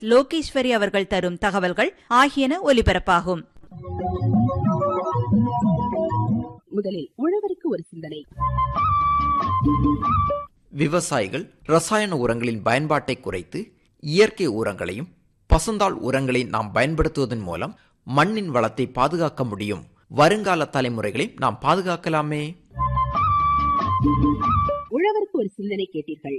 லோகேஸ்வரி அவர்கள் தரும் தகவல்கள் ஆகியன ஒலிபரப்பாகும் முதலில் உழவருக்கு ஒரு சிந்தனை விவசாயிகள் ரசாயன உரங்களின் பயன்பாட்டை குறைத்து இயற்கை உரங்களையும் பசுந்தாள் உரங்களை நாம் பயன்படுத்துவதன் மூலம் மண்ணின் வளத்தை பாதுகாக்க முடியும் வருங்கால தலைமுறைகளை நாம் பாதுகாக்கலாமே உழவருக்கு ஒரு சிந்தனை கேட்டீர்கள்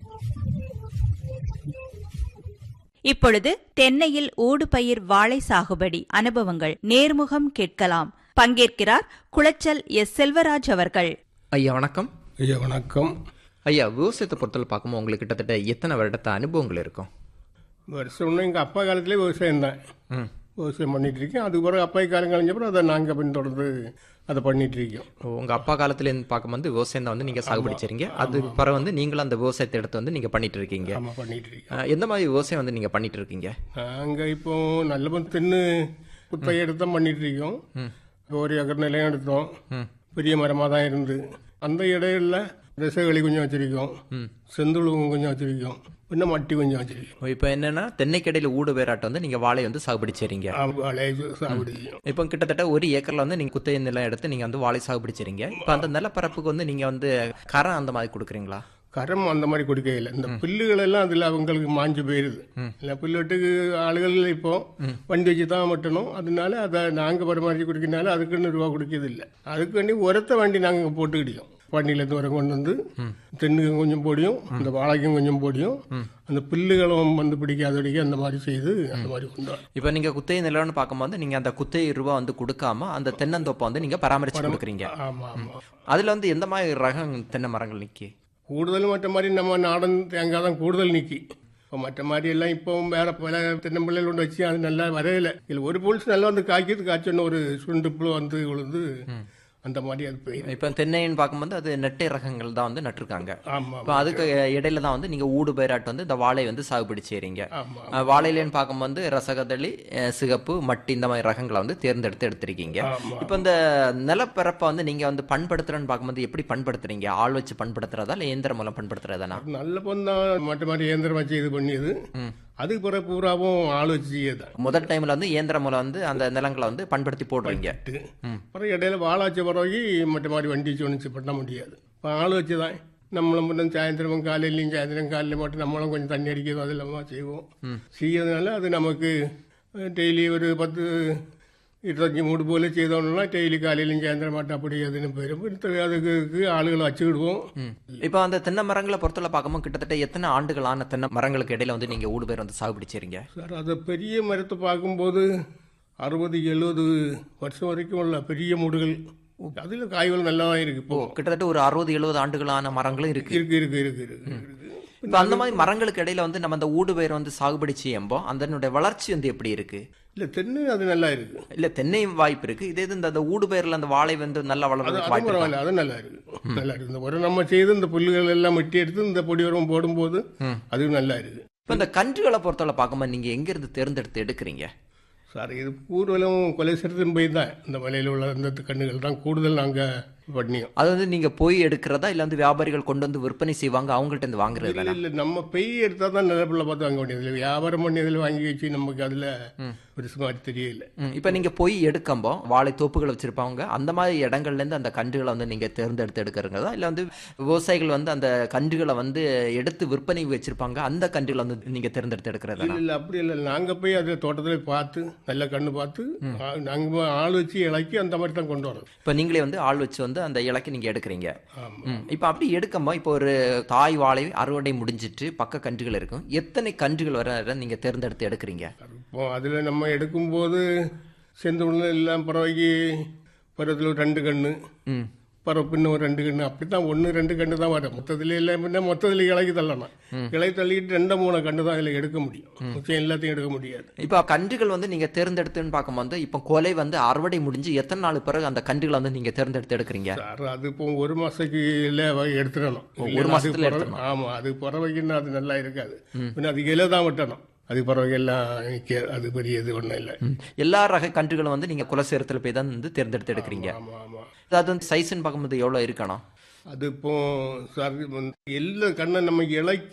இப்பொழுது தென்னையில் ஊடுபயிர் வாழை சாகுபடி அனுபவங்கள் நேர்முகம் கேட்கலாம் பங்கேற்கிறார் குளச்சல் எஸ் செல்வராஜ் அவர்கள் ஐயா வணக்கம் ஐயா வணக்கம் ஐயா விவசாயத்தை பொறுத்தவரை பார்க்கும்போது உங்களுக்கு கிட்டத்தட்ட எத்தனை வருடத்த அனுபவங்கள் இருக்கும் வருஷம் ஒன்று எங்கள் அப்பா காலத்திலே விவசாயம் தான் ம் விவசாயம் பண்ணிட்டு இருக்கேன் அதுக்கு பிறகு அப்பா காலம் கழிஞ்சப்பறம் அதை நாங்கள் பின்தொடர்ந்து அதை பண்ணிட்டு இருக்கோம் உங்க அப்பா காலத்துல இருந்து பார்க்கும்போது விவசாயம் தான் வந்து நீங்க சாகுபடி செய்றீங்க அது பிறகு வந்து நீங்களும் அந்த விவசாயத்தை எடுத்து வந்து நீங்க பண்ணிட்டு இருக்கீங்க ஆமாம் பண்ணிட்டு இருக்கோம் அஹ், எந்த மாதிரி விவசாயம் வந்து நீங்க பண்ணிட்டு இருக்கீங்க நாங்கள் இப்போ நல்ல தென்னு குத்தகை எடுத்து தான் பண்ணிட்டு இருக்கோம் இப்போ ஒரு ஏக்கர் நிலையம் எடுத்தோம் பெரிய மரமாக தான் இருந்து அந்த இடையில திசைகளி கொஞ்சம் வச்சிருக்கோம் செந்துழுவும் கொஞ்சம் வச்சிருக்கோம் இன்னும் மட்டி கொஞ்சம் வச்சிருக்கோம் இப்போ என்னன்னா தென்னைக்கடையில ஊடு வேறாட்டம் வந்து நீங்க வாழை வந்து சாகுபடி செய்றீங்க வாழையை சாப்பிடு செய்யும் இப்போ கிட்டத்தட்ட ஒரு ஏக்கர்ல வந்து நீங்க குத்தகை நிலம் எடுத்து நீங்க வந்து வாழை சாகுபடி செய்றீங்க இப்போ அந்த நிலப்பரப்புக்கு வந்து நீங்க வந்து கரம் அந்த மாதிரி கொடுக்குறீங்களா கரம் அந்த மாதிரி கொடுக்க இல்லை இந்த புல்லுகள் எல்லாம் அதுல அவங்களுக்கு மாஞ்சு போயிருது இல்லை புல்லு வெட்டுக்கு ஆளுகள் இப்போ வண்டி வச்சு தான் வெட்டணும் அதனால அதை நாங்க பரிமாற்றி குடிக்கிறனால அதுக்குன்னு ரூபா கொடுக்கிறது இல்லை அதுக்கு வேண்டி உரத்தை வண்டி நாங்க போட்டுக்கிட்டோம் வண்டியிலேருந்து உரம் கொண்டு வந்து தென்னுக்கும் கொஞ்சம் போடியும் இந்த வாழைக்கும் கொஞ்சம் போடியும் அந்த புல்லுகளும் வந்து பிடிக்காதபடிக்கு அந்த மாதிரி செய்து அந்த மாதிரி கொண்டு வரோம். இப்போ நீங்க குத்தகை நிலம்னு பார்க்கும்போது நீங்க அந்த குத்தகை ரூபா வந்து கொடுக்காம அந்த தென்னந்தோப்பை வந்து நீங்க பராமரிச்சு கொடுக்குறீங்க ஆமா ஆமா அதுல வந்து எந்த மாதிரி ரகம் தென்னை மரங்கள் நிக்கி കൂടുതൽ മറ്റേ மாதிரி நம்ம நாடன் தேங்காய் தான் கூடுதல் நிக்கி இப்போ மற்ற மாதிரி எல்லாம் இப்போ வேற பல தென்னம்பிள்ளைகள் கொண்டு வச்சு அது நல்லா வரையில இதில் ஒரு புல்ஸ் நல்லா வந்து காய்க்கிது காய்ச்சோன்னு ஒரு சுண்டு புழு வந்து விழுந்து அந்த மாதிரி அது போயிடும் இப்போ தென்னைன்னு பார்க்கும்போது அது நெட்டை ரகங்கள் தான் வந்து நட்டிருக்காங்க ஆமா இப்போ அதுக்கு இடையில தான் வந்து நீங்க ஊடு பயிராட்டு வந்து இந்த வாழை வந்து சாகுபடி செய்றீங்க ஆமா அஹ் வாழையிலன்னு பார்க்கும்போது ரசகதளி அஹ் சிகப்பு மட்டி இந்த மாதிரி ரகங்களை வந்து தேர்ந்தெடுத்து எடுத்திருக்கீங்க ஆமா. இப்போ இந்த நிலப்பரப்பை வந்து நீங்க வந்து பண்படுத்துறேன்னு பார்க்கும்போது எப்படி பண்படுத்துறீங்க ஆள் வச்சு பண்படுத்துறதா இல்லை இயந்திரம் மூலம் பண்படுத்துறதானா நல்ல பொந்தான் மற்ற மாதிரி இயந்திரம் வச்சு இது பண்ணியது அதுக்கு பிறகு பூராவும் ஆள் வச்சு செய்யதான் முதல் டைம்ல வந்து இயந்திரம் மூலம் வந்து அந்த நிலங்களை வந்து பண்படுத்தி போடுறீங்க அப்புறம் இடையில வாழாச்ச பிறகு மற்ற மாதிரி வண்டி வச்சு ஒன்று பண்ண முடியாது இப்போ ஆள் வச்சு தான் நம்மளும் மட்டும் சாயந்தரமும் காலையிலையும் சாயந்தரம் காலையில் மட்டும் நம்மளும் கொஞ்சம் தண்ணி அடிக்கிறதும் அது இல்லாமல் செய்வோம் செய்யறதுனால அது நமக்கு டெய்லி ஒரு பத்து இருபத்தஞ்சி மூடு போல செய்தோம்னா டெய்லி காலையிலையும் சாயந்தரம் மட்டும் அப்படி அதுன்னு போயிடும் அதுக்கு ஆளுகளை வச்சுக்கிடுவோம் இப்போ அந்த தென்னை மரங்களை பொறுத்தவரை பார்க்கும்போது கிட்டத்தட்ட எத்தனை ஆண்டுகளான தென்னை மரங்களுக்கு இடையில வந்து நீங்க ஊடு பேர் வந்து சாகுபடி செய்றீங்க சார் அது பெரிய மரத்தை பார்க்கும்போது அறுபது எழுபது வருஷம் வரைக்கும் உள்ள பெரிய மூடுகள் அதில் காய்கள் நல்லா தான் இருக்கு இப்போ கிட்டத்தட்ட ஒரு அறுபது எழுபது ஆண்டுகளான மரங்களும் இருக்கு இருக்கு இருக்கு இருக்கு இருக்கு இருக்கு இப்போ அந்த மாதிரி மரங்களுக்கு இடையில வந்து நம்ம அந்த ஊடு பயிர் வந்து சாகுபடி செய்யும்போ அதனுடைய வளர்ச்சி வந்து எப்படி இருக்கு இல்ல தென்னை அது நல்லா இருக்கு இல்ல தென்னையும் வாய்ப்பு இருக்கு இதே இது இந்த அந்த ஊடு பயிர்ல அந்த வாழை வந்து நல்லா அது வளர்றதுக்கு அது வாய்ப்பு இருக்கா? பரவாயில்ல அது நல்லா இருக்கு நல்லா இருக்கு இந்த உரம் நம்ம செய்து இந்த புல்லுகள் எல்லாம் வெட்டி எடுத்து இந்த பொடி உரம் போடும்போது அதுவும் நல்லா இருக்கு இப்போ இந்த கன்றுகளை பொறுத்தவரை பார்க்கும்போது நீங்க எங்க இருந்து தேர்ந்தெடுத்து எடுக்கிறீங்க சார் இது கூடுதலும் கொலை சிறுத்தின் போய் தான் இந்த மலையில் உள்ள அந்த கண்ணுகள் தான் கூடுதல் நாங்கள் பண்ணியோம் அது வந்து நீங்க போய் எடுக்கிறதா இல்ல வந்து வியாபாரிகள் கொண்டு வந்து விற்பனை செய்வாங்க அவங்கள்ட்ட இருந்து வாங்குறது இல்ல தானே இல்ல நம்ம பெய் எடுத்தா தான் நிலப்பில் பார்த்து வாங்க வேண்டியது இல்லை வியாபாரம் பண்ணியதில் வாங்கி வச்சு நமக்கு அதுல ஒரு மாதிரி தெரியல ம், இப்ப நீங்க போய் எடுக்கம்போ வாழை தோப்புகள் வச்சிருப்பாங்க அந்த மாதிரி இடங்கள்ல இருந்து அந்த கன்றுகளை வந்து நீங்க தேர்ந்தெடுத்து எடுக்கிறதா இல்ல வந்து விவசாயிகள் வந்து அந்த கன்றுகளை வந்து எடுத்து விற்பனை வச்சிருப்பாங்க அந்த கன்றுகளை வந்து நீங்க தேர்ந்தெடுத்து எடுக்கிறதா இல்ல இல்ல அப்படி இல்லை நாங்க போய் அது தோட்டத்துல பார்த்து நல்ல கண்ணு பார்த்து ஆ- நாங்க போய் ஆள் வச்சு இலக்கி அந்த மாதிரி தான் கொண்டு வரோம் இப்ப நீங்களே வந்து ஆள் வச்சு வந்து அந்த இலக்கை நீங்க எடுக்கிறீங்க ஆமா ம், இப்ப அப்படி எடுக்கம்போ இப்போ ஒரு தாய் வாழை அறுவடை முடிஞ்சிட்டு பக்க கன்றுகள் இருக்கும் எத்தனை கன்றுகள் வர நீங்க தேர்ந்தெடுத்து எடுக்கிறீங்க இப்போ அதுல நம்ம எடுக்கும்போது செந்தூர்ல எல்லாம் பறவைக்கு பருவத்தில் ஒரு ரெண்டு கண்ணு ம் பறவை பின்ன ஒரு ரெண்டு கண்ணு அப்படித்தான் ஒன்று ரெண்டு கண்ணு தான் வரும் மொத்தத்தில் இல்லை முன்ன மொத்தத்தில் இலக்கி தள்ளணும் இலக்கி தள்ளிட்டு ரெண்டு மூணு கண்ணு தான் அதில் எடுக்க முடியும் மிச்சம் எல்லாத்தையும் எடுக்க முடியாது இப்போ கன்றுகள் வந்து நீங்க தேர்ந்தெடுத்துன்னு பார்க்கும்போது இப்போ கொலை வந்து அறுவடை முடிஞ்சு எத்தனை நாள் பிறகு அந்த கன்றுகளை வந்து நீங்க தேர்ந்தெடுத்து எடுக்கிறீங்க சார் அது இப்போ ஒரு மாசத்துக்கு இல்லை எடுத்துடணும் ஒரு இல்லைன்னா மாசத்துல அது பறவை- ஆமா அது பறவைக்குன்னு அது நல்லா இருக்காது பின்ன அது இலை தான் வெட்டணும் அது பறவைகள்லாம் நிக்க அது பெரிய இது ஒன்றும் இல்லை ம். எல்லா ரக கன்றுகளும் வந்து நீங்க குலசேரத்துல போய் தான் வந்து தேர்ந்தெடுத்து எடுக்கிறீங்க ஆமா ஆமா அது வந்து சைஸ்ன்னு பார்க்கும்போது எவ்வளவு இருக்கணும் அது இப்போ சார் வந்து எல்லா கண்ணை நம்ம இலக்கி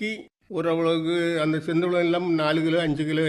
ஓரளவுக்கு அந்த செந்தூளம் எல்லாம் நாலு கிலோ அஞ்சு கிலோ